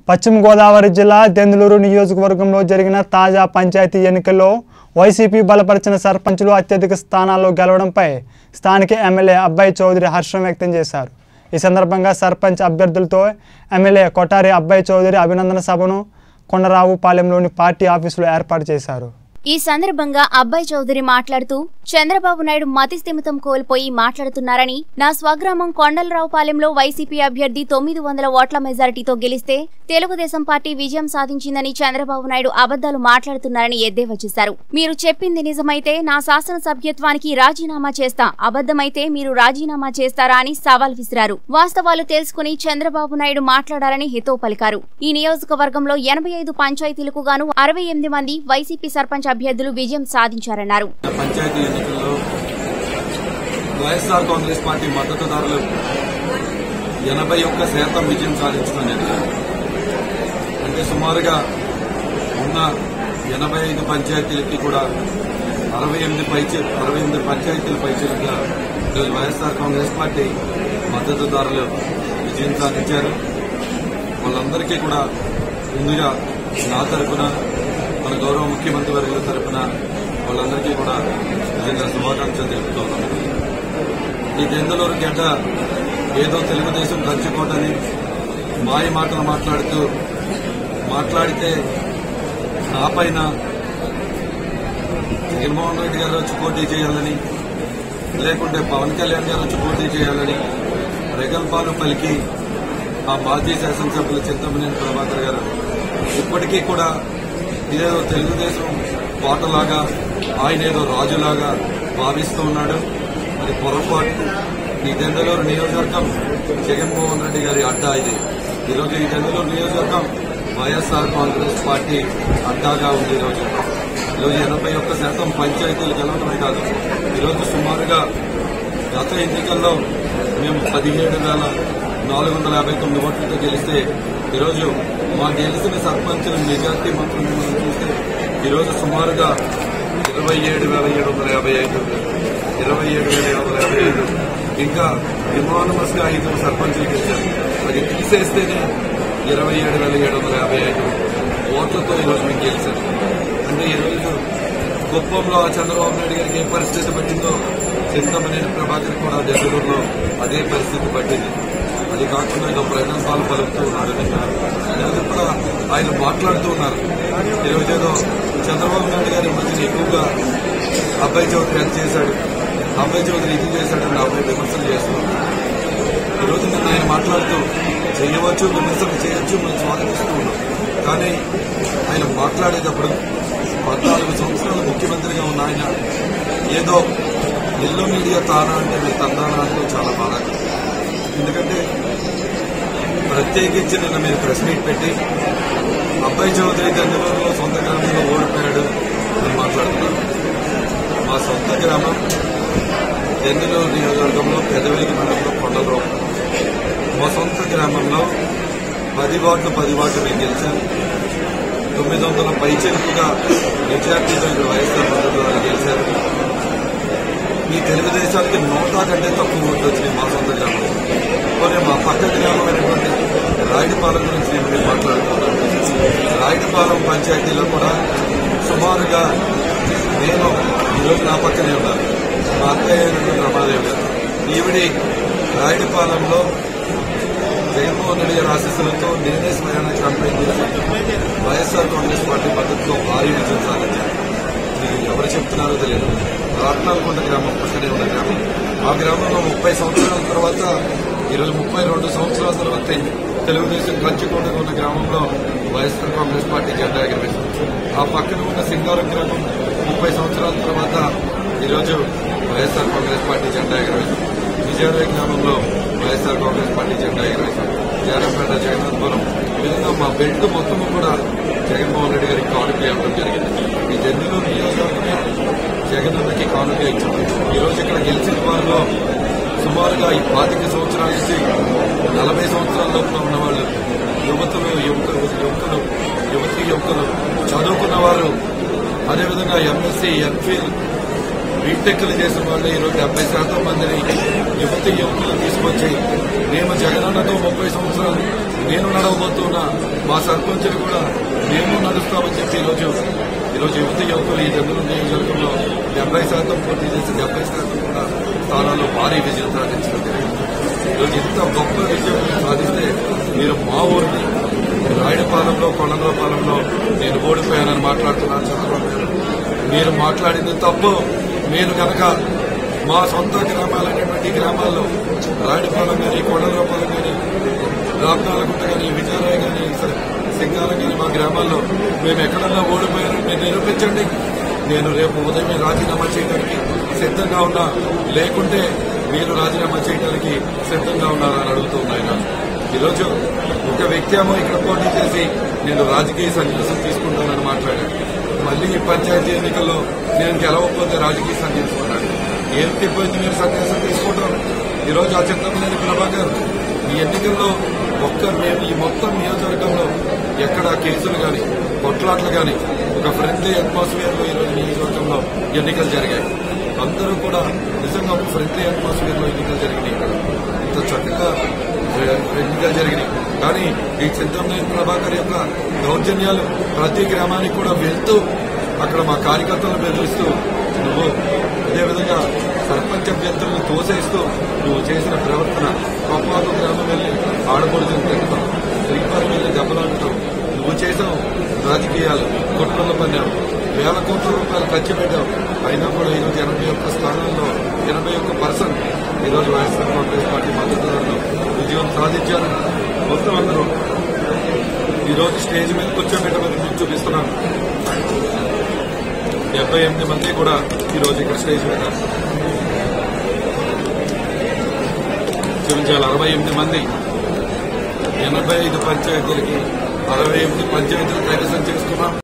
పశ్చిమ గోదావరి జిల్లా దెందులూరు నియోజకవర్గంలో జరిగిన తాజా పంచాయతీ ఎన్నికల్లో వైసీపీ బలపరిచిన సర్పంచులు అత్యధిక స్థానాల్లో గెలవడంపై స్థానిక ఎమ్మెల్యే అబ్బాయి చౌదరి హర్షం వ్యక్తం చేశారు ఈ సందర్భంగా సర్పంచ్ అభ్యర్థులతో ఎమ్మెల్యే కొటారి అబ్బాయి చౌదరి అభినందన సభను కొండరావుపాలెంలోని పార్టీ ఆఫీసులో ఏర్పాటు చేశారు ఈ సందర్భంగా అబ్బాయి చౌదరి మాట్లాడుతూ చంద్రబాబు నాయుడు మతి స్థిమితం కోల్పోయి మాట్లాడుతున్నారని నా స్వగ్రామం కొండలరావుపాలెంలో వైసీపీ అభ్యర్థి తొమ్మిది వందల ఓట్ల మెజారిటీతో గెలిస్తే తెలుగుదేశం పార్టీ విజయం సాధించిందని చంద్రబాబు నాయుడు అబద్దాలు మాట్లాడుతున్నారని ఎద్దేవా చేశారు మీరు చెప్పింది నిజమైతే నా శాసనసభ్యత్వానికి రాజీనామా చేస్తా అబద్దమైతే మీరు రాజీనామా చేస్తారా అని సవాల్ విసిరారు వాస్తవాలు తెలుసుకుని చంద్రబాబు నాయుడు మాట్లాడాలని హితో పలికారు ఈ నియోజకవర్గంలో ఎనభై ఐదు పంచాయతీలకు గాను అరవై ఎనిమిది మంది వైసీపీ సర్పంచ్ అభ్యర్థులు విజయం సాధించారన్నారు పంచాయతీ ఎన్నికల్లో వైఎస్ఆర్ కాంగ్రెస్ పార్టీ మద్దతుదారులు ఎనభై ఒక్క శాతం విజయం సాధించడం జరిగింది అంటే సుమారుగా ఉన్న ఎనభై ఐదు పంచాయతీలకి కూడా అరవై ఎనిమిది పైచే అరవై ఎనిమిది పంచాయతీల పైచీలుగా ఈరోజు వైఎస్ఆర్ కాంగ్రెస్ పార్టీ మద్దతుదారులు విజయం సాధించారు వాళ్ళందరికీ కూడా ముందుగా నా తరపున మన గౌరవ ముఖ్యమంత్రి వర్గుల తరపున వాళ్ళందరికీ కూడా నిజంగా శుభాకాంక్షలు తెలుపుతూ ఉన్నాను ఈ దెందలూరు గడ్డ ఏదో తెలుగుదేశం కంచుకోటని మాయ మాటలు మాట్లాడుతూ మాట్లాడితే నా పైన జగన్మోహన్ రెడ్డి గారు వచ్చి పోటీ చేయాలని లేకుంటే పవన్ కళ్యాణ్ గారు వచ్చి పోటీ చేయాలని ప్రగల్భాలు పలికి ఆ మాజీ శాసనసభ్యులు చింతమనేని ప్రభాకర్ గారు ఇప్పటికీ కూడా ఇదేదో తెలుగుదేశం పాటలాగా ఆయన ఏదో రాజులాగా భావిస్తూ ఉన్నాడు అది పొరపాటు ఈ దెందలూరు నియోజకవర్గం జగన్మోహన్ రెడ్డి గారి అడ్డా ఇది ఈరోజు ఈ దెందలూరు నియోజకవర్గం వైఎస్ఆర్ కాంగ్రెస్ పార్టీ అడ్డాగా ఉంది ఈరోజు ఈరోజు ఎనభై ఒక్క శాతం పంచాయతీలు గెలవడమే కాదు ఈరోజు సుమారుగా గత ఎన్నికల్లో మేము పదిహేడు వేల నాలుగు వందల యాభై తొమ్మిది ఓట్లతో గెలిస్తే ఈరోజు మా గెలిచిన సర్పంచుల మెజార్టీ మాత్రం మనం చూస్తే ఈరోజు సుమారుగా ఇరవై ఏడు వేల ఏడు వందల యాభై ఐదు ఇరవై ఏడు వేల ఏడు వందల యాభై ఐదు ఇంకా యునానమస్ గా ఐదు సర్పంచులు గెలిచారు అది తీసేస్తేనే ఇరవై ఏడు వేల ఏడు వందల యాభై ఐదు ఓట్లతో ఈరోజు మేము గెలిచారు అంటే ఈరోజు కుప్పంలో ఆ చంద్రబాబు నాయుడు గారికి ఏ పరిస్థితి పట్టిందో చింతమనేని ప్రభాకర్ కూడా జగూరులో అదే పరిస్థితి పట్టింది అది కాకుండా ఏదో ప్రజాపాలు పలుకుతూ ఉన్నారు ఈరోజు కూడా ఆయన మాట్లాడుతూ ఉన్నారు ఈరోజు ఏదో చంద్రబాబు నాయుడు గారి మధ్యన ఎక్కువగా అబ్బాయి చౌదరి అది చేశాడు అబ్బాయి చౌదరి ఇది చేశాడని అబ్బాయి విమర్శలు చేస్తున్నారు ఈరోజు నిన్న ఆయన మాట్లాడుతూ చేయవచ్చు విమర్శలు చేయొచ్చు మనం స్వాగతిస్తూ ఉన్నాం కానీ ఆయన మాట్లాడేటప్పుడు పద్నాలుగు సంవత్సరాలు ముఖ్యమంత్రిగా ఉన్న ఆయన ఏదో ఎల్లో మీడియా తానా అంటే మీ తందానా అంటే చాలా బాధ ఎందుకంటే ప్రత్యేకించి నిన్న మీరు ప్రెస్ మీట్ పెట్టి అబ్బాయి చౌదరి గంధవరంలో సొంత గ్రామంలో ఓడిపోయాడు అని మాట్లాడుతున్నారు మా సొంత గ్రామం దెందులూరు నియోజకవర్గంలో పెదవేలికి మండలంలో కొండలరావు మా సొంత గ్రామంలో పది వార్డులు పది వార్డులు మేము గెలిచాను తొమ్మిది వందల పైచెలుపుగా మెజార్టీతో ఇక్కడ వైఎస్ఆర్ మద్దతు ద్వారా గెలిచారు ఈ తెలుగుదేశానికి నోటా కంటే తక్కువ ఓట్లు వచ్చినాయి మా సొంత గ్రామంలో కొన్ని మా పక్క గ్రామమైనటువంటి రాయుడిపాలెం గురించి నేను మీరు మాట్లాడుతున్నాను రాయుడిపాలెం పంచాయతీలో కూడా సుమారుగా నేను ఈరోజు నా పక్కనే ఉన్నాను మా అత్తయ్య అయినటువంటి రమాదేవి గారు ఈవిడి రాయుడిపాలెంలో జగన్మోహన్ రెడ్డి గారి ఆశీస్సులతో నేనే స్వయాన క్యాంపెయిన్ చేసి వైఎస్ఆర్ కాంగ్రెస్ పార్టీ మద్దతుతో భారీ విజయం సాధించారు ఇది ఎవరు చెప్తున్నారో తెలియదు రాట్నాలకొండ గ్రామం పక్కనే ఉన్న గ్రామం ఆ గ్రామంలో ముప్పై సంవత్సరాల తర్వాత ఈరోజు ముప్పై రెండు సంవత్సరాల తర్వాత తెలుగుదేశం కంచుకోటగా ఉన్న గ్రామంలో వైఎస్ఆర్ కాంగ్రెస్ పార్టీ జెండా ఎగరవేసింది ఆ పక్కన ఉన్న సింగారం గ్రామం ముప్పై సంవత్సరాల తర్వాత ఈరోజు వైఎస్ఆర్ కాంగ్రెస్ పార్టీ జెండా ఎగరవేసింది విజయవాడ గ్రామంలో వైఎస్ఆర్ కాంగ్రెస్ పార్టీ జెండా ఎగరవేశారు జారంపేట జగన్నాథపురం ఈ విధంగా మా బెల్ట్ మొత్తం కూడా జగన్మోహన్ రెడ్డి గారికి కానుక ఇవ్వడం జరిగింది ఈ జన్యులో నియోజకవర్గమే జగనన్నకి కానుక ఇచ్చింది ఈ రోజు ఇక్కడ గెలిచిన వారిలో సుమారుగా ఈ పాతిక సంవత్సరాల నుంచి నలభై సంవత్సరాల లోపల ఉన్న వాళ్ళు యువతులు యువకులు యువకులు యువతి యువకులు చదువుకున్న వారు అదేవిధంగా ఎంఎస్సీ ఎంఫిల్ బీటెక్లు చేసిన వాళ్ళు ఈరోజు డెబ్బై శాతం మందిని యువతి యువకులు తీసుకొచ్చి మేము జగనన్నతో ముప్పై సంవత్సరాలు నేను నడవబోతున్నా మా సర్పంచులు కూడా మేము నడుస్తామని చెప్పి ఈరోజు ఈరోజు యువతి యువకులు ఈ జగన్ నియోజకవర్గంలో డెబ్బై శాతం పోటీ చేసి డెబ్బై శాతం కూడా స్థానాల్లో భారీ విజయం సాధించడం జరిగింది ఈరోజు ఇంత గొప్ప విజయం మీరు సాధిస్తే మీరు మా ఊరిని రాయడపాలెంలో కొండలపాలెంలో నేను ఓడిపోయానని మాట్లాడుతున్నాను చంద్రబాబు గారు మీరు మాట్లాడింది తప్పు మీరు కనుక మా సొంత గ్రామాలైనటువంటి గ్రామాల్లో రాయడపాలెం కానీ కొండలపాలెం కానీ రామనాలగుట్ట కానీ విజయరాయ్ కానీ సింగారం కానీ మా గ్రామాల్లో మేము ఎక్కడన్నా ఓడిపోయారని మీరు నిరూపించండి నేను రేపు ఉదయం రాజీనామా చేయడానికి సిద్ధంగా ఉన్నా లేకుంటే మీరు రాజీనామా చేయడానికి సిద్ధంగా ఉన్నారని అడుగుతున్నాయన ఈరోజు ఒక వ్యక్తి ఏమో ఇక్కడ పోటీ చేసి నేను రాజకీయ సన్యాసం తీసుకుంటానని మాట్లాడాడు మళ్ళీ ఈ పంచాయతీ ఎన్నికల్లో నేను గెలవకపోతే రాజకీయ సన్యాసం అన్నాడు ఏం తిప్పింది మీరు సన్యాసం తీసుకోవడం ఈరోజు ఆ చింతమనేని ప్రభాకర్ ఈ ఎన్నికల్లో ఒక్క మేము ఈ మొత్తం నియోజకవర్గంలో ఎక్కడ కేసులు కానీ కొట్లాట్లు కానీ ఒక ఫ్రెండ్లీ అట్మాస్ఫియర్ లో ఈరోజు నియోజకవర్గంలో ఎన్నికలు జరిగాయి అందరూ కూడా నిజంగా ఒక ఫ్రెండ్లీ అట్మాస్ఫియర్ లో ఎన్నికలు జరిగినాయి ఇక్కడ ఇంత చక్కగా ఎన్నికలు జరిగినాయి కానీ ఈ చింతమనేని ప్రభాకర్ యొక్క దౌర్జన్యాలు ప్రతి గ్రామానికి కూడా వెళ్తూ అక్కడ మా కార్యకర్తలను బెదిరిస్తూ నువ్వు అదేవిధంగా సర్పంచ్ అభ్యర్థులను తోసేస్తూ నువ్వు చేసిన ప్రవర్తన కొప్పాకు గ్రామం వెళ్ళి ఆడపడుచులు తిట్టడం శ్రీపారం వెళ్ళి దెబ్బలాడటం నువ్వు చేసావు రాజకీయాలు కుట్రల పన్నావు వేల కోట్ల రూపాయలు ఖర్చు పెట్టావు అయినా కూడా ఈరోజు ఎనభై ఒక్క స్థానాల్లో ఎనభై ఒక్క పర్సెంట్ ఈరోజు వైఎస్ఆర్ కాంగ్రెస్ పార్టీ మద్దతుదారులు విజయం సాధించారు మొత్తం అందరూ ఈరోజు స్టేజ్ మీద కూర్చోబెట్టమని మీకు చూపిస్తున్నాను డెబ్బై ఎనిమిది మంది కూడా ఈరోజు ఇక్కడ స్టేజ్ మీద చూపించాలి అరవై ఎనిమిది మంది ఎనభై ఐదు పంచాయతీలకి అరవై ఎనిమిది పంచాయతీలు కైవసం చేసుకున్నాం